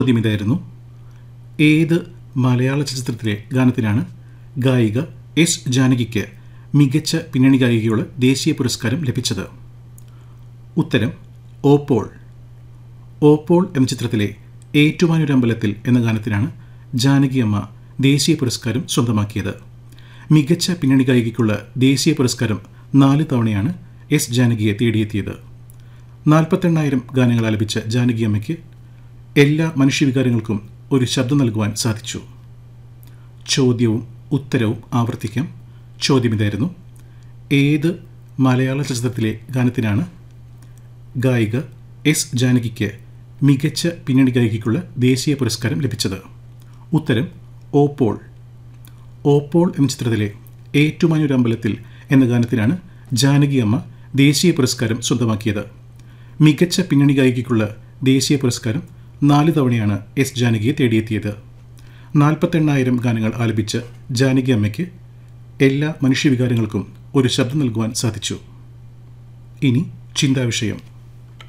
ചോദ്യം ഇതായിരുന്നു ഏത് മലയാള ചലച്ചിത്രത്തിലെ ഗാനത്തിനാണ് ഗായിക എസ് ജാനകിക്ക് മികച്ച പിന്നണി ഗായികയുള്ള ദേശീയ പുരസ്കാരം ലഭിച്ചത് ഉത്തരം ഓപ്പോൾ ഓപ്പോൾ എന്ന ചിത്രത്തിലെ ഏറ്റുമാനൂരമ്പലത്തിൽ എന്ന ഗാനത്തിനാണ് ജാനകി അമ്മ ദേശീയ പുരസ്കാരം സ്വന്തമാക്കിയത് മികച്ച പിന്നണി ഗായികയ്ക്കുള്ള ദേശീയ പുരസ്കാരം നാല് തവണയാണ് എസ് ജാനകിയെ തേടിയെത്തിയത് നാൽപ്പത്തെണ്ണായിരം ഗാനങ്ങൾ ആലപിച്ച ജാനകി അമ്മയ്ക്ക് എല്ലാ മനുഷ്യവികാരങ്ങൾക്കും ഒരു ശബ്ദം നൽകുവാൻ സാധിച്ചു ചോദ്യവും ഉത്തരവും ആവർത്തിക്കാം ചോദ്യം ഇതായിരുന്നു ഏത് മലയാള ചലച്ചിത്രത്തിലെ ഗാനത്തിനാണ് ഗായിക എസ് ജാനകിക്ക് മികച്ച പിന്നണി ഗായികയ്ക്കുള്ള ദേശീയ പുരസ്കാരം ലഭിച്ചത് ഉത്തരം ഓപ്പോൾ ഓപ്പോൾ എന്ന ചിത്രത്തിലെ ഏറ്റുമാനൂരമ്പലത്തിൽ എന്ന ഗാനത്തിനാണ് ജാനകി അമ്മ ദേശീയ പുരസ്കാരം സ്വന്തമാക്കിയത് മികച്ച പിന്നണി ഗായികയ്ക്കുള്ള ദേശീയ പുരസ്കാരം നാല് തവണയാണ് എസ് ജാനകിയെ തേടിയെത്തിയത് നാൽപ്പത്തെണ്ണായിരം ഗാനങ്ങൾ ആലപിച്ച ജാനകി അമ്മയ്ക്ക് എല്ലാ മനുഷ്യവികാരങ്ങൾക്കും ഒരു ശബ്ദം നൽകുവാൻ സാധിച്ചു ഇനി ചിന്താവിഷയം